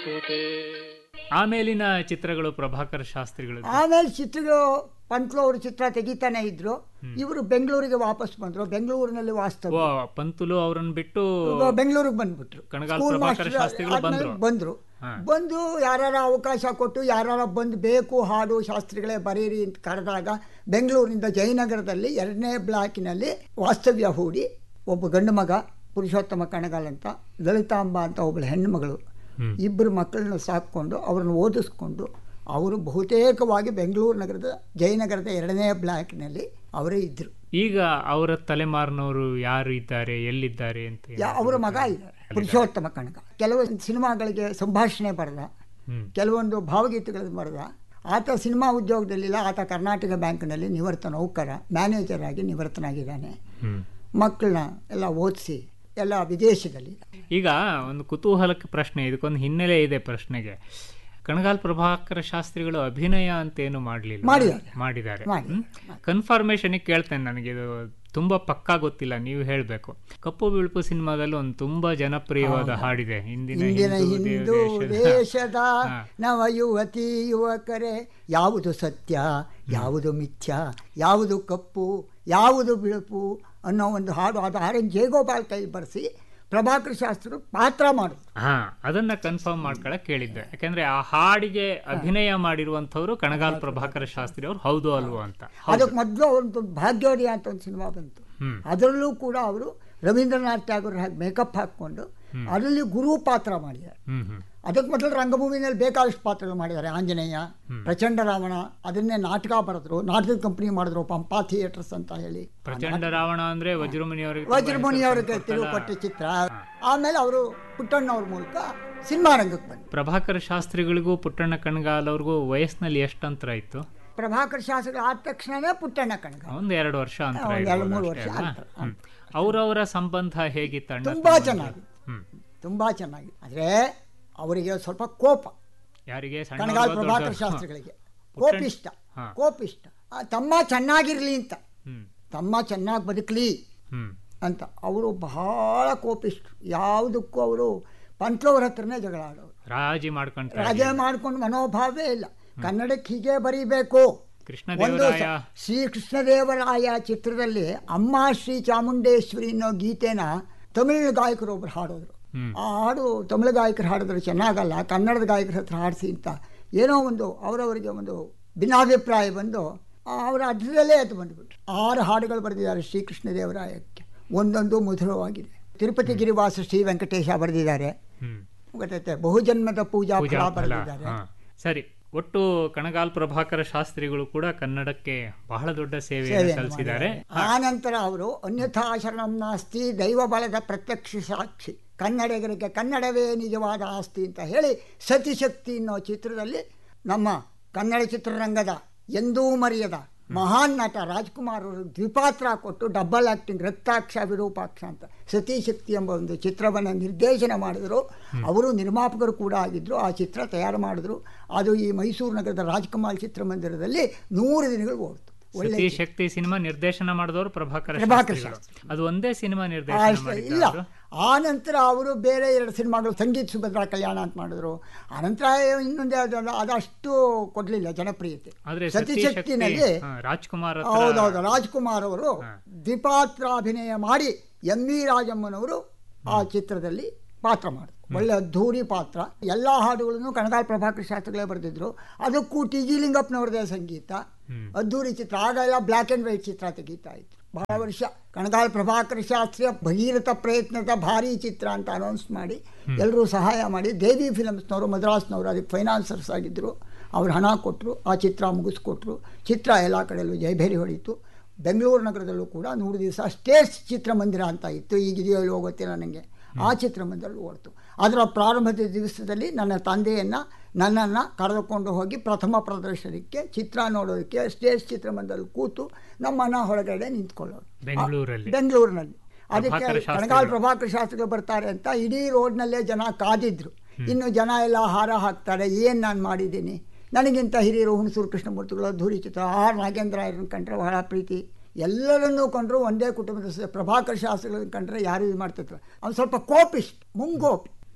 ಆಮೇಲಿನ ಚಿತ್ರಗಳು ಪ್ರಭಾಕರ್ ಶಾಸ್ತ್ರಿಗಳು ಆಮೇಲೆ ಚಿತ್ರಗಳು ಪಂತ್ಲು ಅವರು ಚಿತ್ರ ತೆಗಿತಾನೆ ಇದ್ರು ಇವರು ಬೆಂಗಳೂರಿಗೆ ವಾಪಸ್ ಬಂದ್ರು ಬೆಂಗಳೂರಿನಲ್ಲಿ ವಾಸ್ತವ ಓ ಪಂತುಲು ಅವ್ರನ್ನ ಬಿಟ್ಟು ಬೆಂಗಳೂರಿಗೆ ಬಂದ್ಬಿಟ್ರು ಕಣಗಾಲ್ ಸ್ಕೂಲ್ ಪ್ರಭಾಕರ್ ಮಾಸ್ಟರ್ ಶಾಸ್ತ್ರಿಗಳು ಆದ್ಮೇಲೆ ಬಂದ್ರು. ಬಂದ್ರು ಹಾ. ಬಂದು ಯಾರ ಅವಕಾಶ ಕೊಟ್ಟು ಯಾರ ಬಂದು ಬೇಕು ಹಾಡು ಶಾಸ್ತ್ರಿಗಳೇ ಬರೀರಿ ಅಂತ ಕರೆದಾಗ ಬೆಂಗಳೂರಿನಿಂದ ಜಯನಗರದಲ್ಲಿ ಎರಡನೇ ಬ್ಲಾಕಿನಲ್ಲಿ ವಾಸ್ತವ್ಯ ಹೂಡಿ ಒಬ್ಬ ಗಂಡು ಮಗ ಪುರುಷೋತ್ತಮ ಕಣಗಾಲ್ ಅಂತ ಲಲಿತಾಂಬ ಅಂತ ಒಬ್ಬಳು ಹೆಣ್ಣು ಮಗಳು ಹ್ಮ್. ಇಬ್ಬರು ಮಕ್ಕಳನ್ನ ಸಾಕೊಂಡು ಅವ್ರನ್ನ ಓದಿಸ್ಕೊಂಡು ಅವರು ಬಹುತೇಕವಾಗಿ ಬೆಂಗಳೂರು ನಗರದ ಜಯನಗರದ ಎರಡನೇ ಬ್ಲಾಕ್ನಲ್ಲಿ ಅವರೇ ಇದ್ದರು ಈಗ ಅವರ ತಲೆಮಾರಿನವರು ಯಾರು ಇದ್ದಾರೆ ಎಲ್ಲಿದ್ದಾರೆ ಅಂತ ಏನು? ಯಾ ಅವರ ಮಗ ಇದ್ದಾರೆ ಪುರುಷೋತ್ತಮ ಕಣಗ ಕೆಲವು ಸಿನಿಮಾಗಳಿಗೆ ಸಂಭಾಷಣೆ ಬರೆದ ಹ್ಮ್. ಕೆಲವೊಂದು ಭಾವಗೀತೆಗಳನ್ನು ಬರೆದ ಆತ ಸಿನಿಮಾ ಉದ್ಯೋಗದಲ್ಲಿಲ್ಲ ಆತ ಕರ್ನಾಟಕ ಬ್ಯಾಂಕ್ನಲ್ಲಿ ನಿವೃತ್ತ ನೌಕರ ಮ್ಯಾನೇಜರ್ ಆಗಿ ನಿವೃತ್ತನಾಗಿದ್ದಾನೆ ಹ್ಮ್. ಮಕ್ಕಳನ್ನ ಎಲ್ಲ ಓದಿಸಿ ಎಲ್ಲ ವಿದೇಶದಲ್ಲಿ ಈಗ ಒಂದು ಕುತೂಹಲಕ್ಕೆ ಪ್ರಶ್ನೆ ಇದಕ್ಕೊಂದು ಹಿನ್ನೆಲೆ ಇದೆ ಪ್ರಶ್ನೆಗೆ ಕಣಗಾಲ್ ಪ್ರಭಾಕರ ಶಾಸ್ತ್ರಿಗಳು ಅಭಿನಯ ಅಂತ ಏನು ಮಾಡಲಿಲ್ಲ ಮಾಡಿದ್ದಾರೆ. ಮಾಡಿದ್ದಾರೆ ಮಾಡಿ. ಕನ್ಫರ್ಮೇಶನ್ ಕೇಳ್ತೇನೆ ನನಗೆ ಇದು ತುಂಬಾ ಪಕ್ಕಾ ಗೊತ್ತಿಲ್ಲ ನೀವು ಹೇಳಬೇಕು ಕಪ್ಪು ಬಿಳುಪು ಸಿನಿಮಾದಲ್ಲಿ ಒಂದು ತುಂಬಾ ಜನಪ್ರಿಯವಾದ ಹಾಡಿದೆ ಹಿಂದಿನ ಇಂದಿನ ಹಿಂದೂ ಹಿಂದೂ ದೇಶದ- ದೇಶದ ಹಾ. ನವ ಯುವತಿ ಯುವಕರೇ ಯಾವುದು ಸತ್ಯ ಯಾವುದು ಮಿಥ್ಯ ಯಾವುದು ಕಪ್ಪು ಯಾವುದು ಬಿಳುಪು ಅನ್ನೋ ಒಂದು ಹಾಡು ಅದು ಆರ್ ಎನ್ ಜಯಗೋಪಾಲ್ ಕೈ ಬರೆಸಿ ಪ್ರಭಾಕರ್ ಶಾಸ್ತ್ರಿಗಳು ಪಾತ್ರ ಮಾಡಿದ್ರು ಹಾ ಅದನ್ನ ಕನ್ಫರ್ಮ್ ಮಾಡ್ಕೊಳಕ್ ಕೇಳಿದ್ದೆ ಯಾಕಂದ್ರೆ ಆ ಹಾಡಿಗೆ ಅಭಿನಯ ಮಾಡಿರುವಂತವ್ರು ಕಣಗಾಲ್ ಪ್ರಭಾಕರ ಶಾಸ್ತ್ರಿ ಅವ್ರು ಹೌದು ಅಲ್ವೋ ಅಂತ ಅದಕ್ಕೆ ಮೊದಲು ಒಂದು ಭಾಗ್ಯೋದಯ ಅಂತ ಒಂದು ಸಿನಿಮಾ ಬಂತು ಹ್ಮ್. ಅದರಲ್ಲೂ ಕೂಡ ಅವರು ರವೀಂದ್ರನಾಥ್ ಟ್ಯಾಗೋರ್ ಹಾಗೆ ಮೇಕಪ್ ಹಾಕ್ಕೊಂಡು ಅದರಲ್ಲಿ ಗುರು ಪಾತ್ರ ಮಾಡಿದ್ದಾರೆ ಹ್ಮ್ ಹ್ಮ್ ಅದಕ್ಕೆ ಮೊದಲು ರಂಗಭೂಮಿನಲ್ಲಿ ಬೇಕಾದಷ್ಟು ಪಾತ್ರಗಳು ಮಾಡಿದ್ದಾರೆ ಆಂಜನೇಯ ಪ್ರಚಂಡ ರಾವಣ ಅದನ್ನೇ ನಾಟಕ ಬರೆದ್ರು ನಾಟಕದ ಕಂಪನಿ ಮಾಡಿದ್ರು ಪಂಪಾ ಥಿಯೇಟರ್ಸ್ ಅಂತ ಹೇಳಿ ಪ್ರಚಂಡ ರಾವಣ ಅಂದ್ರೆ ವಜ್ರಮುನಿ ಅವರಿಗೆ ವಜ್ರಮುನಿ ಅವರಿಗೆ ತಿರುವು ಕೊಟ್ಟ ಚಿತ್ರ ಆಮೇಲೆ ಅವರು ಪುಟ್ಟಣ್ಣವ್ರ ಮೂಲಕ ಸಿನಿಮಾ ರಂಗಕ್ಕೆ ಬಂದರು ಪ್ರಭಾಕರ ಶಾಸ್ತ್ರಿಗಳಿಗೂ ಪುಟ್ಟಣ್ಣ ಕಣಗಾಲ್ ಅವ್ರಿಗೂ ವಯಸ್ಸಿನಲ್ಲಿ ಎಷ್ಟು ಅಂತರ ಇತ್ತು ಪ್ರಭಾಕರ್ ಶಾಸ್ತ್ರಿಗಳು ಆದ ತಕ್ಷಣನೇ ಪುಟ್ಟಣ್ಣ ಕಣಗ ಒಂದ್ ಎರಡು ವರ್ಷ ಅಂತರ ಒಂದ್ ಎರಡು ಮೂರು ಇರ್ಬೋದು ವರ್ಷ ಅಷ್ಟೇ ಅಲ್ವಾ? ಅಂತರ, ಹ್ಮ್. ಅವ್ರವರ ಸಂಬಂಧ ಹೇಗಿತ್ತು ಅಣ್ಣ ತುಂಬಾ ತಮ್ಮಂದಿರು? ಚೆನ್ನಾಗಿ ಹ್ಮ್ ತುಂಬಾ ಚೆನ್ನಾಗಿ ಆದರೆ ಅವರಿಗೆ ಸ್ವಲ್ಪ ಕೋಪ ಯಾರಿಗೆ ಸಣ್ಣ ಕಣಗಾಲ್ ದೊಡ್ಡ- ಪ್ರಭಾಕರ್ ಹಾ. ಶಾಸ್ತ್ರಿಗಳಿಗೆ ಕೋಪಿಷ್ಟ ಹಾ. ಕೋಪಿಷ್ಟ ಆ, ತಮ್ಮ ಚೆನ್ನಾಗಿರ್ಲಿ ಅಂತ ಹ್ಮ್ ತಮ್ಮ ಚೆನ್ನಾಗಿ ಬದುಕಲಿ ಹ್ಮ್ ಅಂತ ಅವರು ಬಹಳ ಕೋಪಿಸ್ಟ್ರು ಯಾವುದಕ್ಕೂ ಅವರು ಪಂಟ್ಲವ್ರ ಹತ್ರನೇ ಜಗಳ ಆಡೋರು ರಾಜಿ ಮಾಡ್ಕೊಂಡ್ರೆ ರಾಜೇ ಮಾಡ್ಕೊಂಡು ಮನೋಭಾವೇ ಇಲ್ಲ ಕನ್ನಡಕ್ಕೆ ಹೀಗೆ ಬರೀಬೇಕು ಕೃಷ್ಣ ಒಂದು ದೇವರಾಯ ಸ- ಶ್ರೀ ಕೃಷ್ಣದೇವರಾಯ ಚಿತ್ರದಲ್ಲಿ ಅಮ್ಮ ಶ್ರೀ ಚಾಮುಂಡೇಶ್ವರಿ ಅನ್ನೋ ಗೀತೆನ ತಮಿಳು ಗಾಯಕರು ಒಬ್ರು ಹಾಡೋದ್ರು ಹ್ಮ್. ಆ ಹಾಡು ತಮಿಳು ಗಾಯಕರು ಹಾಡಿದ್ರೆ ಚೆನ್ನಾಗಲ್ಲ ಕನ್ನಡದ ಗಾಯಕರ ಹತ್ರ ಹಾಡಿಸಿ ಅಂತ ಏನೋ ಒಂದು ಅವರವರಿಗೆ ಒಂದು ಭಿನ್ನಾಭಿಪ್ರಾಯ ಬಂದು ಆ, ಅವರ ಅಡ್ಡದಲ್ಲೇ ಎದ್ದು ಬಂದುಬಿಟ್ರು ಆರು ಹಾಡುಗಳು ಬರೆದಿದ್ದಾರೆ ಶ್ರೀಕೃಷ್ಣ ದೇವರಾಯಕ್ಕೆ ಒಂದೊಂದು ಮಧುರವಾಗಿದೆ ತಿರುಪತಿ ಗಿರಿವಾಸ ಶ್ರೀ ವೆಂಕಟೇಶ ಬರೆದಿದ್ದಾರೆ ಹ್ಮ್ ಗೊತ್ತೈತೆ ಬಹುಜನ್ಮದ ಪೂಜಾ ಪೂಜಾ ಫಲ ಫಲ ಬರೆದಿದ್ದಾರೆ ಹಾ. ಸರಿ ಒಟ್ಟು ಕಣಗಾಲ್ ಪ್ರಭಾಕರ ಶಾಸ್ತ್ರಿಗಳು ಕೂಡ ಕನ್ನಡಕ್ಕೆ ಬಹಳ ದೊಡ್ಡ ಸೇವೆಯನ್ನು ಸೇವೆಯನ್ನು ಸಲ್ಲಿಸಿದ್ದಾರೆ ಆ ನಂತರ ಅವರು ಅನ್ಯಥಾ ಶರಣಂ ನಾಸ್ತಿ ದೈವ ಬಲದ ಪ್ರತ್ಯಕ್ಷ ಸಾಕ್ಷಿ ಕನ್ನಡಿಗರಿಗೆ ಕನ್ನಡವೇ ನಿಜವಾದ ಆಸ್ತಿ ಅಂತ ಹೇಳಿ ಸತಿಶಕ್ತಿ ಅನ್ನೋ ಚಿತ್ರದಲ್ಲಿ ನಮ್ಮ ಕನ್ನಡ ಚಿತ್ರರಂಗದ ಎಂದೂ ಮರೆಯದ ಮಹಾನ್ ನಟ ರಾಜ್ಕುಮಾರ್ ಅವರು ದ್ವಿಪಾತ್ರ ಕೊಟ್ಟು ಡಬಲ್ ಆಕ್ಟಿಂಗ್ ರಕ್ತಾಕ್ಷ ವಿರೂಪಾಕ್ಷ ಅಂತ ಸತಿಶಕ್ತಿ ಎಂಬ ಒಂದು ಚಿತ್ರವನ್ನು ನಿರ್ದೇಶನ ಮಾಡಿದರು ಅವರು ನಿರ್ಮಾಪಕರು ಕೂಡ ಆಗಿದ್ದರು ಆ ಚಿತ್ರ ತಯಾರು ಮಾಡಿದ್ರು ಅದು ಈ ಮೈಸೂರು ನಗರದ ರಾಜ್ಕುಮಾರ್ ಚಿತ್ರಮಂದಿರದಲ್ಲಿ ನೂರು ದಿನಗಳು ಓಡ್ತು ಒಳ್ಳೆ ಸತಿ ಶಕ್ತಿ ಸಿನಿಮಾ ನಿರ್ದೇಶನ ಮಾಡಿದವರು ಪ್ರಭಾಕರ ಪ್ರಭಾಕರ ಶಾಸ್ತ್ರಿಗಳು ಅದು ಒಂದೇ ಸಿನಿಮಾ ಆ, ನಿರ್ದೇಶನ ಅಷ್ಟೇ. ಇಲ್ಲ ಮಾಡಿದ್ರು ಆ ನಂತರ ಅವರು ಬೇರೆ ಎರಡು ಸಿನಿಮಾಗಳು ಸಂಗೀತ ಸುಭದ್ರಾ ಕಲ್ಯಾಣ ಅಂತ ಮಾಡಿದ್ರು ಆನಂತರ ಇನ್ನೊಂದು ಯಾವುದಲ್ಲ ಅದಷ್ಟು ಕೊಡಲಿಲ್ಲ ಜನಪ್ರಿಯತೆ ಆದ್ರೆ ಸತಿ ಶಕ್ತಿ ಸತಿಶಕ್ತಿನಲ್ಲಿ ಹಾ, ರಾಜ್ಕುಮಾರ್ ಹತ್ರ ಹೌದೌದು ರಾಜ್ಕುಮಾರ್ ಅವರು ದ್ವಿಪಾತ್ರ ಅಭಿನಯ ಮಾಡಿ ಎಂ ವಿ ರಾಜಮ್ಮನವರು ಆ ಚಿತ್ರದಲ್ಲಿ ಪಾತ್ರ ಮಾಡಿದ್ರು ಒಳ್ಳೆ ಅದ್ಧೂರಿ ಪಾತ್ರ ಎಲ್ಲ ಹಾಡುಗಳನ್ನು ಕಣಗಾಲ್ ಪ್ರಭಾಕರ್ ಶಾಸ್ತ್ರಿಗಳೇ ಬರೆದಿದ್ರು ಅದಕ್ಕೂ ಟಿ ಜಿ ಲಿಂಗಪ್ಪನವ್ರದೇ ಸಂಗೀತ ಹ್ಮ್. ಅದ್ಧೂರಿ ಚಿತ್ರ ಆಗ ಎಲ್ಲ ಬ್ಲ್ಯಾಕ್ ಆ್ಯಂಡ್ ವೈಟ್ ಚಿತ್ರ ತೆಗೀತಾ ಇತ್ತು ಬಹಳ ವರ್ಷ ಕಣಗಾಲ್ ಪ್ರಭಾಕರ್ ಶಾಸ್ತ್ರಿಯ ಭಗೀರಥ ಪ್ರಯತ್ನದ ಭಾರಿ ಚಿತ್ರ ಅಂತ ಅನೌನ್ಸ್ ಮಾಡಿ ಎಲ್ಲರೂ ಸಹಾಯ ಮಾಡಿ ದೇವಿ ಫಿಲಮ್ಸ್ನವರು ಮದ್ರಾಸ್ನವರು ಅದಕ್ಕೆ ಫೈನಾನ್ಸರ್ಸ್ ಆಗಿದ್ದರು ಅವ್ರು ಹಣ ಕೊಟ್ಟರು ಆ ಚಿತ್ರ ಮುಗಿಸ್ಕೊಟ್ರು ಚಿತ್ರ ಎಲ್ಲ ಕಡೆಯಲ್ಲೂ ಜಯಭೇರಿ ಹೊಡೀತು ಬೆಂಗಳೂರು ನಗರದಲ್ಲೂ ಕೂಡ ನೂರು ದಿವಸ ಸ್ಟೇಟ್ಸ್ ಚಿತ್ರಮಂದಿರ ಅಂತ ಇತ್ತು ಈಗಿದೆಯೋ ಇಲ್ವೋ ಗೊತ್ತಿಲ್ಲ ನನಗೆ ಆ ಚಿತ್ರಮಂದಿರಲ್ಲೂ ಓಡ್ತು ಅದರ ಪ್ರಾರಂಭದ ದಿವಸದಲ್ಲಿ ನನ್ನ ತಂದೆಯನ್ನು ನನ್ನನ್ನು ಕರೆದುಕೊಂಡು ಹೋಗಿ ಪ್ರಥಮ ಪ್ರದರ್ಶನಕ್ಕೆ ಚಿತ್ರ ನೋಡೋದಕ್ಕೆ ಸ್ಟೇಜ್ ಚಿತ್ರಮಂದಿರದಲ್ಲಿ ಕೂತು ನಮ್ಮನ್ನ ಹೊರಗಡೆ ನಿಂತ್ಕೊಳ್ಳೋರು ಬೆಂಗಳೂರಲ್ಲಿ ಬೆಂಗಳೂರಿನಲ್ಲಿ ಅದಕ್ಕೆ ಪ್ರಭಾಕರ ಶಾಸ್ತ್ರಿಗಳು. ಕಣಗಾಲ್ ಪ್ರಭಾಕರ್ ಶಾಸ್ತ್ರಿಗಳು ಬರ್ತಾರೆ ಅಂತ ಇಡೀ ರೋಡ್ನಲ್ಲೇ ಜನ ಕಾದಿದ್ರು ಇನ್ನು ಜನ ಎಲ್ಲ ಹಾರ ಹಾಕ್ತಾರೆ ಏನು ನಾನು ಮಾಡಿದ್ದೀನಿ ನನಗಿಂತ ಹಿರಿಯರು ಹುಣಸೂರು ಕೃಷ್ಣಮೂರ್ತಿಗಳು ಧೂರಿ ಚಿತ್ರ ಆರ್ ನಾಗೇಂದ್ರ ಇವ್ರನ್ನ ಕಂಡ್ರೆ ಬಹಳ ಪ್ರೀತಿ ಎಲ್ಲರನ್ನೂ ಕಂಡ್ರು ಒಂದೇ ಕುಟುಂಬದ ಸದಸ್ಯ ಪ್ರಭಾಕರ್ ಶಾಸ್ತ್ರಿಗಳನ್ನ ಕಂಡ್ರೆ ಯಾರು ಇದು ಮಾಡ್ತಿದ್ರು ಅವ್ನು ಸ್ವಲ್ಪ ಕೋಪಿಸ್ಟ್ ಮುಂಗೋಪಿ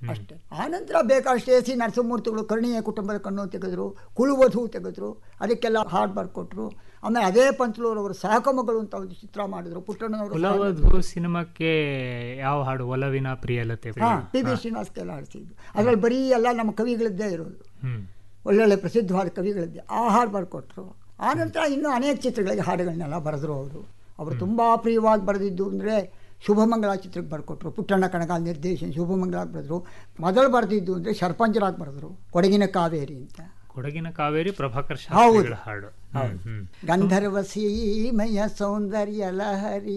ಅಷ್ಟೇ ಆನಂತರ ಬೇಕಾದಷ್ಟು ಎ ಸಿ ನರಸಿಂಹಮೂರ್ತಿಗಳು ಕರ್ಣೀಯ ಕುಟುಂಬದ ಕಣ್ಣು ತೆಗೆದ್ರು ಕುಳುವಧು ತೆಗೆದ್ರು ಅದಕ್ಕೆಲ್ಲ ಹಾಡು ಬರ್ಕೊಟ್ರು ಆಮೇಲೆ ಅದೇ ಪಂಚಲೂರವರು ಸಾಕಮಗಳು ಅಂತ ಒಂದು ಚಿತ್ರ ಮಾಡಿದ್ರು ಪುಟ್ಟಣ್ಣನವರು ಕುಲವಧು ಸಿನಿಮಾಕ್ಕೆ ಯಾವ ಹಾಡು ಒಲವಿನ ಪ್ರಿಯಲತೆ ಹಾಂ ಪಿ ಬಿ ಶ್ರೀನಿವಾಸ್ಗೆಲ್ಲ ಹಾಡಿಸಿದ್ದು ಅದರಲ್ಲಿ ಬರೀ ಎಲ್ಲ ನಮ್ಮ ಕವಿಗಳದ್ದೇ ಇರೋದು ಹ್ಮ್ ಒಳ್ಳೊಳ್ಳೆ ಪ್ರಸಿದ್ಧವಾದ ಕವಿಗಳಿದ್ದೆ ಆ ಹಾಡು ಬರ್ಕೊಟ್ರು ಆನಂತರ ಇನ್ನೂ ಅನೇಕ ಚಿತ್ರಗಳಿಗೆ ಹಾಡುಗಳನ್ನೆಲ್ಲ ಬರೆದ್ರು ಅವರು ಅವರು ತುಂಬ ಪ್ರಿಯವಾಗಿ ಬರೆದಿದ್ದು ಅಂದರೆ ಶುಭಮಂಗಳ ಚಿತ್ರಕ್ಕೆ ಬರ್ಕೊಟ್ರು ಪುಟ್ಟಣ್ಣ ಕಣಗಾಲ್ ನಿರ್ದೇಶನ ಶುಭಮಂಗಳಾಗಿ ಬರೆದ್ರು ಮೊದಲು ಬರೆದಿದ್ದು ಅಂದರೆ ಶರ್ಪಂಜರಾಗಿ ಬರೆದ್ರು ಕೊಡಗಿನ ಕಾವೇರಿ ಅಂತ ಕೊಡಗಿನ ಕಾವೇರಿ ಪ್ರಭಾಕರ್ ಶಾಸ್ತ್ರಿಗಳ ಹಾಡು ಹ್ಮ್, ಹ್ಮ್. ಗಂಧರ್ವ ಸೀಮೆಯ ಸೌಂದರ್ಯ ಲಹರಿ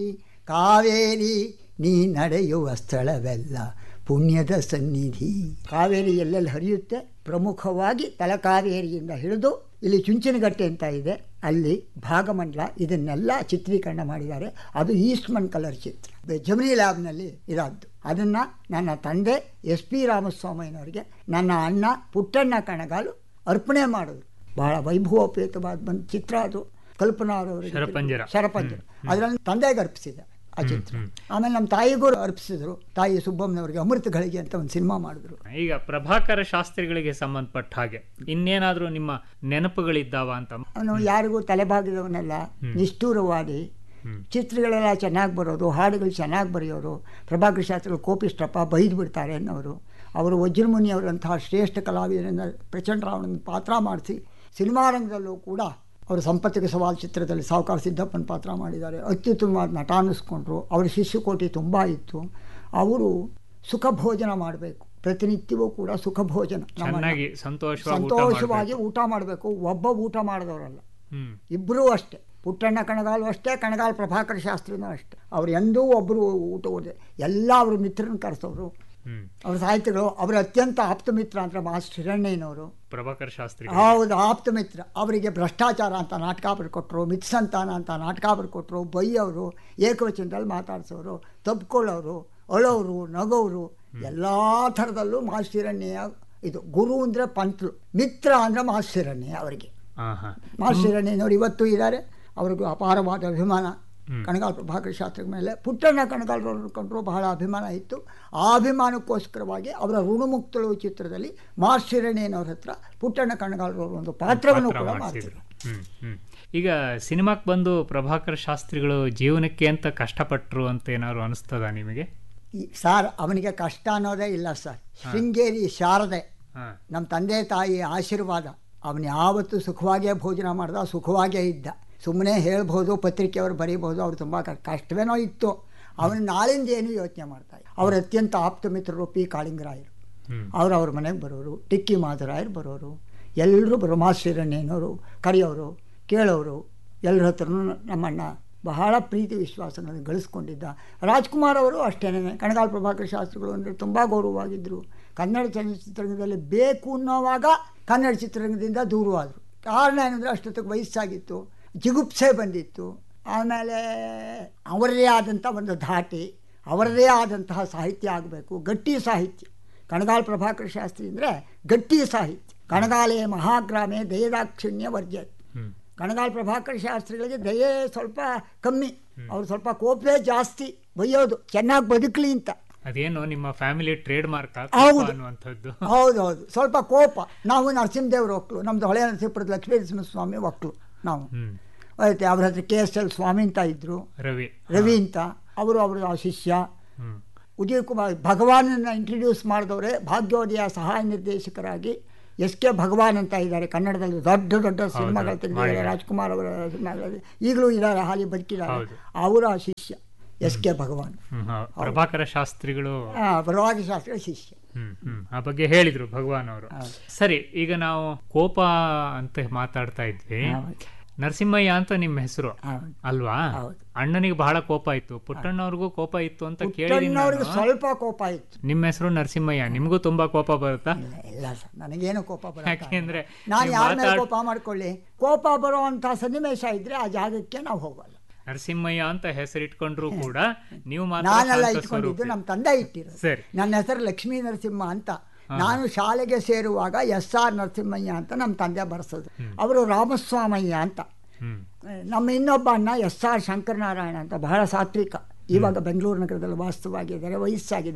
ಕಾವೇರಿ ನೀ ನಡೆಯುವ ಸ್ಥಳವೆಲ್ಲ ಪುಣ್ಯದ ಸನ್ನಿಧಿ ಕಾವೇರಿ ಎಲ್ಲೆಲ್ಲಿ ಹರಿಯುತ್ತೆ ಪ್ರಮುಖವಾಗಿ ತಲಕಾವೇರಿಯಿಂದ ಹಿಡಿದು ಇಲ್ಲಿ ಚುಂಚನಗಟ್ಟೆ ಅಂತ ಇದೆ ಅಲ್ಲಿ ಭಾಗಮಂಡಲ ಇದನ್ನೆಲ್ಲ ಚಿತ್ರೀಕರಣ ಮಾಡಿದ್ದಾರೆ ಅದು ಈಸ್ಟ್ಮನ್ ಕಲರ್ ಚಿತ್ರ ಜಮಿನಿ ಲ್ಯಾಬ್ನಲ್ಲಿ ಇರೋದು ಅದನ್ನು ನನ್ನ ತಂದೆ ಎಸ್ ಪಿ ರಾಮಸ್ವಾಮಯ್ಯನವರಿಗೆ ನನ್ನ ಅಣ್ಣ ಪುಟ್ಟಣ್ಣ ಕಣಗಾಲು ಅರ್ಪಣೆ ಮಾಡಿದ್ರು ಬಹಳ ವೈಭವೋಪೇತವಾದ ಬಂದ ಚಿತ್ರ ಅದು ಕಲ್ಪನಾ ಅವರವರಿಗೆ ಶರಪಂಜರ. ಶರಪಂಜರ ಅದರಲ್ಲಿ ತಂದೆಗೆ ಅರ್ಪಿಸಿದೆ ಆ ಚಿತ್ರ ಆಮೇಲೆ ನಮ್ಮ ತಾಯಿಗೂ ಅರ್ಪಿಸಿದ್ರು ತಾಯಿ ಸುಬ್ಬಮ್ಮನವರಿಗೆ ಅಮೃತ ಗಳಿಗೆ ಅಂತ ಒಂದು ಸಿನಿಮಾ ಮಾಡಿದ್ರು ಈಗ ಪ್ರಭಾಕರ ಶಾಸ್ತ್ರಿಗಳಿಗೆ ಸಂಬಂಧಪಟ್ಟ ಹಾಗೆ ಇನ್ನೇನಾದ್ರೂ ನಿಮ್ಮ ನೆನಪುಗಳಿದ್ದಾವ ಅಂತ ಅವನು ಯಾರಿಗೂ ತಲೆಬಾಗಿದವನೆಲ್ಲ ನಿಷ್ಠೂರವಾದಿ ಚಿತ್ರಗಳೆಲ್ಲ ಚೆನ್ನಾಗಿ ಬರೋದು ಹಾಡುಗಳು ಚೆನ್ನಾಗಿ ಬರೆಯೋರು ಪ್ರಭಾಕರ ಶಾಸ್ತ್ರಿಗಳು ಕೋಪಿಷ್ಟಪ್ಪ ಬೈದು ಬಿಡ್ತಾರೆ ಅನ್ನೋರು ಅವರು ವಜ್ರಮುನಿ ಅವರಂತಹ ಶ್ರೇಷ್ಠ ಕಲಾವಿದರಿಂದ ಪ್ರಚಂಡ ರಾವಣನ ಪಾತ್ರ ಮಾಡಿಸಿ ಸಿನಿಮಾ ರಂಗದಲ್ಲೂ ಕೂಡ ಅವರು ಸಂಪತ್ತಿಗೆ ಸವಾಲ್ ಚಿತ್ರದಲ್ಲಿ ಸಾವುಕಾರ ಸಿದ್ದಪ್ಪನ ಪಾತ್ರ ಮಾಡಿದ್ದಾರೆ ಅತ್ಯುತ್ತಮವಾದ ನಟ ಅನ್ನಿಸ್ಕೊಂಡ್ರು ಅವರ ಶಿಷ್ಯಕೋಟಿ ತುಂಬ ಇತ್ತು ಅವರು ಸುಖ ಭೋಜನ ಮಾಡಬೇಕು ಪ್ರತಿನಿತ್ಯವೂ ಕೂಡ ಸುಖ ಭೋಜನ ನಮ್ಮ ಚೆನ್ನಾಗಿ ಸಂತೋಷವಾಗಿ ಊಟ ಸಂತೋಷವಾಗಿ ಊಟ ಮಾಡಬೇಕು ಒಬ್ಬ ಊಟ ಮಾಡಿದವರಲ್ಲ ಹ್ಮ್ ಇಬ್ಬರೂ ಅಷ್ಟೇ ಪುಟ್ಟಣ್ಣ ಕಣಗಾಲು ಅಷ್ಟೇ ಕಣಗಾಲ್ ಪ್ರಭಾಕರ ಶಾಸ್ತ್ರಿನೂ ಅಷ್ಟೇ ಅವ್ರು ಎಂದೂ ಒಬ್ಬರು ಊಟ ಹೋದೆ ಎಲ್ಲ ಅವ್ರ ಮಿತ್ರನ ಕರೆಸೋರು ಹ್ಮ್ ಅವ್ರ ಸಾಹಿತ್ಯಗಳು ಅವರ ಅತ್ಯಂತ ಆಪ್ತ ಮಿತ್ರ ಅಂದ್ರೆ ಮಾಸ್ಟರ್ ಹಿರಣ್ಣಯ್ಯನವರು ಪ್ರಭಾಕರ್ ಶಾಸ್ತ್ರಿ ಹೌದು ಆಪ್ತ ಮಿತ್ರ ಅವರಿಗೆ ಭ್ರಷ್ಟಾಚಾರ ಅಂತ ನಾಟಕ ಬರ್ಕೊಟ್ರು ಮಿತ್ಸಂತಾನ ಅಂತ ನಾಟಕ ಬರ್ಕೊಟ್ರು ಬೈಯೋರು ಏಕವಚನದಲ್ಲಿ ಮಾತಾಡ್ಸೋರು ತಬ್ಕೊಳ್ಳೋರು ಅಳೋರು ನಗೋರು ಎಲ್ಲ ಥರದಲ್ಲೂ ಮಾಸ್ಟರ್ ಹಿರಣ್ಣಯ್ಯ ಇದು ಗುರು ಅಂದರೆ ಪಂತ್ಲು ಮಿತ್ರ ಅಂದರೆ ಮಾಸ್ಟರ್ ಹಿರಣ್ಣಯ್ಯ ಅವರಿಗೆ ಹಾ ಹಾ ಮಾಸ್ಟರ್ ಹಿರಣ್ಣಯ್ಯನವರು ಇವತ್ತು ಇದ್ದಾರೆ ಅವ್ರಿಗೂ ಅಪಾರವಾದ ಅಭಿಮಾನ ಕಣಗಾಲ್ ಪ್ರಭಾಕರ್ ಶಾಸ್ತ್ರಿ ಮೇಲೆ ಪುಟ್ಟಣ್ಣ ಕಣಗಾಲ್ರವ್ರು ಕಂಡ್ರು ಬಹಳ ಅಭಿಮಾನ ಇತ್ತು ಆ ಅಭಿಮಾನಕ್ಕೋಸ್ಕರವಾಗಿ ಅವರ ಋಣಮುಕ್ತಳು ಚಿತ್ರದಲ್ಲಿ ಮಾಸ್ಟರ್ ಹಿರಣ್ಣಯ್ಯನವ್ರ ಹತ್ರ ಪುಟ್ಟಣ್ಣ ಕಣಗಾಲ್ರವರು ಒಂದು ಪಾತ್ರವನ್ನು ಪಾತ್ರ ಕೂಡ ಮಾಡ್ಸಿದ್ರು. ಮಾಡ್ತಿದ್ರು ಹ್ಮ್ ಹ್ಮ್ ಈಗ ಸಿನಿಮಾಕ್ಕೆ ಬಂದು ಪ್ರಭಾಕರ್ ಶಾಸ್ತ್ರಿಗಳು ಜೀವನಕ್ಕೆ ಅಂತ ಕಷ್ಟಪಟ್ರು ಅಂತ ಏನಾದ್ರು ಅನಿಸ್ತದ ನಿಮಗೆ ಈ ಸಾರ್ ಅವನಿಗೆ ಕಷ್ಟ ಅನ್ನೋದೇ ಇಲ್ಲ ಸರ್ ಶೃಂಗೇರಿ ಶಾರದೆ ಹಾ ನಮ್ಮ ತಂದೆ ತಾಯಿ ಆಶೀರ್ವಾದ ಅವನು ಯಾವತ್ತೂ ಸುಖವಾಗೇ ಭೋಜನ ಮಾಡ್ದ ಸುಖವಾಗೇ ಇದ್ದ ಸುಮ್ಮನೆ ಹೇಳ್ಬೋದು ಪತ್ರಿಕೆಯವರು ಬರೀಬೋದು ಅವ್ರು ತುಂಬ ಕ- ಕಷ್ಟವೇನೋ ಇತ್ತು ಅವನು ನಾಳಿಂದ ಏನು ಯೋಚನೆ ಮಾಡ್ತಾ ಇದ್ದ. ಅವ್ರ ಅತ್ಯಂತ ಆಪ್ತ ಮಿತ್ರರು ಪಿ ಕಾಳಿಂಗರಾಯರು ಹ್ಮ್ ಅವ್ರು ಅವ್ರ ಮನೆಗೆ ಬರೋರು ಟಿಕ್ಕಿ ಮಾಧರಾಯರು ಬರೋರು ಎಲ್ಲರೂ ಬ್ರಹ್ಮಾಶ್ರೀರಣ್ಣೇನವರು ಕರೆಯೋರು ಕೇಳೋರು ಎಲ್ಲರ ಹತ್ರನೂ ನಮ್ಮಣ್ಣ ಬಹಳ ಪ್ರೀತಿ ವಿಶ್ವಾಸಗಳನ್ನು ಗಳಿಸ್ಕೊಂಡಿದ್ದ ರಾಜ್ಕುಮಾರ್ ಅವರು ಅಷ್ಟೇ ಕಣಗಾಲ್ ಪ್ರಭಾಕರ್ ಶಾಸ್ತ್ರಿಗಳು ಅಂದರೆ ತುಂಬ ಗೌರವವಾಗಿದ್ದರು ಕನ್ನಡ ಚಲನಚಿತ್ರರಂಗದಲ್ಲಿ ಬೇಕು ಅನ್ನೋವಾಗ ಕನ್ನಡ ಚಿತ್ರರಂಗದಿಂದ ದೂರವಾದರು ಕಾರಣ ಏನಂದರೆ ಅಷ್ಟೊತ್ತಿಗೆ ವಯಸ್ಸಾಗಿತ್ತು ಜಿಗುಪ್ಸೆ ಬಂದಿತ್ತು ಆಮೇಲೆ ಅವರದೇ ಆದಂಥ ಒಂದು ಧಾಟಿ ಅವರದೇ ಆದಂತಹ ಸಾಹಿತ್ಯ ಆಗಬೇಕು ಗಟ್ಟಿ ಸಾಹಿತ್ಯ ಕಣಗಾಲ್ ಪ್ರಭಾಕರ ಶಾಸ್ತ್ರಿ ಅಂದರೆ ಗಟ್ಟಿ ಸಾಹಿತ್ಯ ಕಣಗಾಲೇ ಮಹಾಗ್ರಾಮೆ ದಯದಾಕ್ಷಿಣ್ಯ ವರ್ಜ ಹ್ಮ್ ಕಣಗಾಲ್ ಪ್ರಭಾಕರ ಶಾಸ್ತ್ರಿಗಳಿಗೆ ದಯೆ ಸ್ವಲ್ಪ ಕಮ್ಮಿ ಅವ್ರು ಸ್ವಲ್ಪ ಕೋಪವೇ ಜಾಸ್ತಿ ಬೈಯೋದು ಚೆನ್ನಾಗಿ ಬದುಕಲಿ ಅಂತ ಅದೇನು ನಿಮ್ಮ ಫ್ಯಾಮಿಲಿ ಟ್ರೇಡ್ ಮಾರ್ಕ್ ಹೌದು. ಅನ್ನುವಂಥದ್ದು ಹೌದು ಹೌದು ಸ್ವಲ್ಪ ಕೋಪ ನಾವು ನರಸಿಂಹದೇವ್ರ ಒಕ್ಕಲು ನಮ್ಮದು ಹಳೆ ನರಸೀಪುರದ ಲಕ್ಷ್ಮೀ ನರಸಿಂಹಸ್ವಾಮಿ ಒಕ್ಕಲು ನಾವು ಹ್ಮ್ ಆಯ್ತು ಅವ್ರ ಹತ್ರ ಕೆ ಎಸ್ ಎಲ್ ಸ್ವಾಮಿ ಅಂತ ಇದ್ದರು ರವಿ ರವಿ ಅಂತ ಅವರು ಅವರ ಶಿಷ್ಯ ಹ್ಮ್ ಉದಯ್ ಕುಮಾರ್ ಭಗವಾನನ್ನ ಇಂಟ್ರಡ್ಯೂಸ್ ಮಾಡಿದವರೇ ಭಾಗ್ಯೋದಯ ಸಹಾಯ ನಿರ್ದೇಶಕರಾಗಿ ಎಸ್ ಕೆ ಭಗವಾನ್ ಅಂತ ಇದ್ದಾರೆ ಕನ್ನಡದಲ್ಲಿ ದೊಡ್ಡ ದೊಡ್ಡ ಸಿನಿಮಾಗಳು ತೆಗೆದಿದ್ದಾರೆ ಮಾಡಿದ್ದಾರೆ. ರಾಜ್ಕುಮಾರ್ ಅವರ ಸಿನಿಮಾಗಳಲ್ಲಿ ಈಗಲೂ ಇದ್ದಾರೆ ಹಾಲಿ ಬದುಕಿದ್ದಾರೆ ಹೌದು. ಅವರ ಶಿಷ್ಯ ಎಸ್ ಕೆ ಭಗವಾನ್ ಹ್ಮ್, ಹೌದು. ಪ್ರಭಾಕರ ಶಾಸ್ತ್ರಿಗಳು ಆ, ಬಲವಾಗಿ ಶಾಸ್ತ್ರಿ ಶಿಷ್ಯ ಹ್ಮ್ ಹ್ಮ್ ಆ ಬಗ್ಗೆ ಹೇಳಿದ್ರು ಭಗವಾನ್ ಅವರು ಸರಿ ಈಗ ನಾವು ಕೋಪ ಅಂತ ಮಾತಾಡ್ತಾ ಇದ್ವಿ ಹೌದು. ನರಸಿಂಹಯ್ಯ ಅಂತ ನಿಮ್ಮ ಹೆಸರು ಹೌದು. ಅಲ್ವಾ ಹೌದು. ಅಣ್ಣನಿಗೆ ಬಹಳ ಕೋಪ ಇತ್ತು ಪುಟ್ಟಣ್ಣವ್ರಿಗೂ ಕೋಪ ಇತ್ತು ಅಂತ ಕೇಳಿದೀನಿ ಪುಟ್ಟಣ್ಣವ್ರಿಗೆ ನಾನು. ಸ್ವಲ್ಪ ಕೋಪ ಇತ್ತು ನಿಮ್ಮ ಹೆಸರು ನರಸಿಂಹಯ್ಯ ನಿಮಗೂ ತುಂಬಾ ಕೋಪ ಬರುತ್ತಾ ಇಲ್ಲ ಇಲ್ಲ ಸರ್ ನನಗೇನು ಕೋಪ ಬರಲ್ಲ ಯಾಕೆಂದ್ರೆ ನಾನು ನೀವು ಯಾರ ಮೇಲೆ ಮಾತಾಡ್- ಕೋಪ ಮಾಡ್ಕೊಳ್ಳಿ ಕೋಪ ಬರುವಂಥ ಸನ್ನಿವೇಶ ಇದ್ರೆ ಆ ಜಾಗಕ್ಕೆ ನಾವು ಹೋಗಲ್ಲ ನರಸಿಂಹಯ್ಯ ಅಂತ ಹೆಸರಿಟ್ಕೊಂಡ್ರು ಕೂಡ ನೀವು ಮಾತ್ರ ನಾನೆಲ್ಲ ಶಾಂತ ಇಟ್ಕೊಂಡಿದ್ದು ಸ್ವರೂಪಿ. ನಮ್ಮ ತಂದೆ ಇಟ್ಟಿರೋದು ಸರಿ ನನ್ನ ಹೆಸರು ಲಕ್ಷ್ಮೀ ನರಸಿಂಹ ಅಂತ ನಾನು ಶಾಲೆಗೆ ಸೇರುವಾಗ ಎಸ್ ಆರ್ ನರಸಿಂಹಯ್ಯ ಅಂತ ನಮ್ಮ ತಂದೆ ಬರೆಸೋದು ಅವರು ರಾಮಸ್ವಾಮಯ್ಯ ಅಂತ ಹ್ಮ್ ನಮ್ಮ ಇನ್ನೊಬ್ಬ ಅಣ್ಣ ಎಸ್ ಆರ್ ಶಂಕರನಾರಾಯಣ ಅಂತ ಬಹಳ ಸಾತ್ವಿಕ ಇವಾಗ ಬೆಂಗಳೂರು ನಗರದಲ್ಲಿ ವಾಸ್ತವಾಗಿದ್ದಾರೆ ವಯಸ್ಸಾಗಿದೆ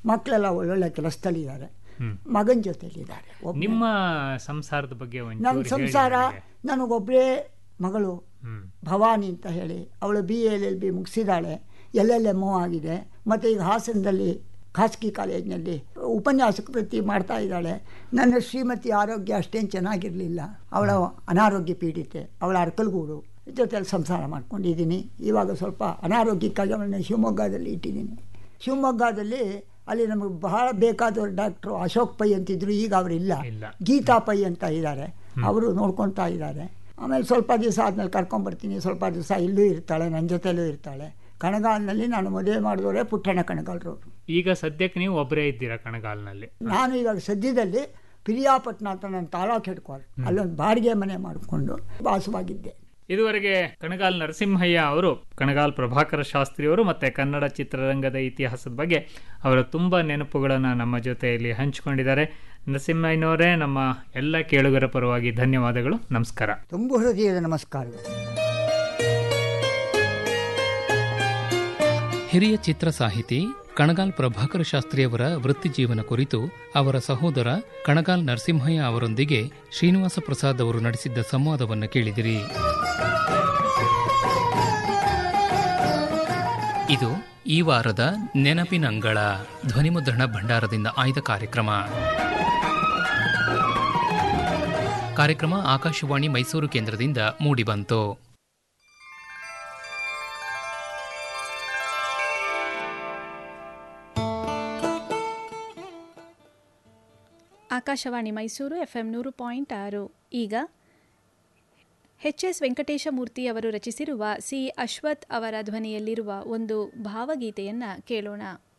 ಮಕ್ಕಳೆಲ್ಲ ಒಳ್ಳೊಳ್ಳೆ ಕೆಲಸದಲ್ಲಿದ್ದಾರೆ ಹ್ಮ್. ಮಗನ ಜೊತೆಲಿದ್ದಾರೆ ಒಬ್ಬ ನಿಮ್ಮ ಸಂಸಾರದ ಬಗ್ಗೆ ನನ್ನ ಒಂಚೂರು ಹೇಳಿ ಸಂಸಾರ ನನಗೆ. ನನಗೊಬ್ಬಳೇ ಮಗಳು ಹ್ಮ್ ಭವಾನಿ ಅಂತ ಹೇಳಿ ಅವಳು ಬಿ ಎಲ್ ಎಲ್ ಬಿ ಮುಗಿಸಿದ್ದಾಳೆ ಎಲ್ ಎಲ್ ಎಮ್ ಆಗಿದೆ ಮತ್ತು ಈಗ ಹಾಸನದಲ್ಲಿ ಖಾಸಗಿ ಕಾಲೇಜಿನಲ್ಲಿ ಉಪನ್ಯಾಸಕ ವೃತ್ತಿ ಮಾಡ್ತಾ ಇದ್ದಾಳೆ ನನ್ನ ಶ್ರೀಮತಿ ಆರೋಗ್ಯ ಅಷ್ಟೇನು ಚೆನ್ನಾಗಿರಲಿಲ್ಲ ಅವಳ ಅನಾರೋಗ್ಯ ಪೀಡಿತೆ ಅವಳ ಅರ್ಕಲ್ಗೂಡು ಜೊತೆಲಿ ಸಂಸಾರ ಮಾಡ್ಕೊಂಡಿದ್ದೀನಿ ಇವಾಗ ಸ್ವಲ್ಪ ಅನಾರೋಗ್ಯಕ್ಕಾಗಿ ಅವಳನ್ನ ಶಿವಮೊಗ್ಗದಲ್ಲಿ ಇಟ್ಟಿದ್ದೀನಿ ಶಿವಮೊಗ್ಗದಲ್ಲಿ ಅಲ್ಲಿ ನಮಗೆ ಬಹಳ ಬೇಕಾದವರು ಡಾಕ್ಟ್ರು ಅಶೋಕ್ ಪೈ ಅಂತಿದ್ರು ಈಗ ಅವರಿಲ್ಲ ಇಲ್ಲ. ಗೀತಾ ಪೈ ಅಂತ ಇದ್ದಾರೆ ಅವರು ನೋಡ್ಕೊತಾ ಇದ್ದಾರೆ ಆಮೇಲೆ ಸ್ವಲ್ಪ ದಿವಸ ಆದಮೇಲೆ ಕರ್ಕೊಂಬರ್ತೀನಿ ಸ್ವಲ್ಪ ದಿವಸ ಇಲ್ಲೂ ಇರ್ತಾಳೆ ನನ್ನ ಜೊತೆಲೂ ಇರ್ತಾಳೆ ಕಣಗಾಲ್ನಲ್ಲಿ ನಾನು ಮದುವೆ ಮಾಡಿದವರೇ ಪುಟ್ಟಣ್ಣ ಕಣಗಾಲರು ಈಗ ಸದ್ಯಕ್ಕೆ ನೀವು ಒಬ್ಬರೇ ಇದ್ದೀರಾ ಕಣಗಾಲ್ನಲ್ಲಿ ನಾನು ಇವಾಗ ಸದ್ಯದಲ್ಲಿ ಪಿರಿಯಾಪಟ್ಟಣ ಅಂತ ನನ್ನ ತಾಲೂಕು ಹೆಡ್ ಕ್ವಾರ್ಟರ್ ಅಲ್ಲೊಂದು ಬಾಡಿಗೆ ಮನೆ ಮಾಡಿಕೊಂಡು ವಾಸವಾಗಿದ್ದೆ ಇದುವರೆಗೆ ಕಣಗಾಲ್ ನರಸಿಂಹಯ್ಯ ಅವರು ಕಣಗಾಲ್ ಪ್ರಭಾಕರ ಶಾಸ್ತ್ರಿ ಅವರು ಮತ್ತೆ ಕನ್ನಡ ಚಿತ್ರರಂಗದ ಇತಿಹಾಸದ ಬಗ್ಗೆ ಅವರ ತುಂಬ ನೆನಪುಗಳನ್ನು ನಮ್ಮ ಜೊತೆಯಲ್ಲಿ ಹಂಚಿಕೊಂಡಿದ್ದಾರೆ ನರಸಿಂಹಯ್ಯನವರೇ ನಮ್ಮ ಎಲ್ಲ ಕೇಳುಗರ ಪರವಾಗಿ ಧನ್ಯವಾದಗಳು ನಮಸ್ಕಾರ ತುಂಬ ಹೃದಯದ ನಮಸ್ಕಾರಗಳು ಹಿರಿಯ ಚಿತ್ರ ಸಾಹಿತಿ ಕಣಗಾಲ್ ಪ್ರಭಾಕರ ಶಾಸ್ತ್ರಿಯವರ ವೃತ್ತಿ ಜೀವನ ಕುರಿತು ಅವರ ಸಹೋದರ ಕಣಗಾಲ್ ನರಸಿಂಹಯ್ಯ ಅವರೊಂದಿಗೆ ಶ್ರೀನಿವಾಸ ಪ್ರಸಾದ್ ಅವರು ನಡೆಸಿದ್ದ ಸಂವಾದವನ್ನು ಕೇಳಿದಿರಿ ಇದು ಈ ವಾರದ ನೆನಪಿನಂಗಳ ಧ್ವನಿಮುದ್ರಣ ಭಂಡಾರದಿಂದ ಆಯ್ದ ಕಾರ್ಯಕ್ರಮ ಕಾರ್ಯಕ್ರಮ ಆಕಾಶವಾಣಿ ಮೈಸೂರು ಕೇಂದ್ರದಿಂದ ಮೂಡಿಬಂತು ಆಕಾಶವಾಣಿ ಮೈಸೂರು ಎಫ್ಎಂ ನೂರು ಪಾಯಿಂಟ್ ಆರು ಈಗ ಎಚ್ ಎಸ್ ವೆಂಕಟೇಶಮೂರ್ತಿ ಅವರು ರಚಿಸಿರುವ ಸಿ ಅಶ್ವಥ್ ಅವರ ಧ್ವನಿಯಲ್ಲಿರುವ ಒಂದು ಭಾವಗೀತೆಯನ್ನು ಕೇಳೋಣ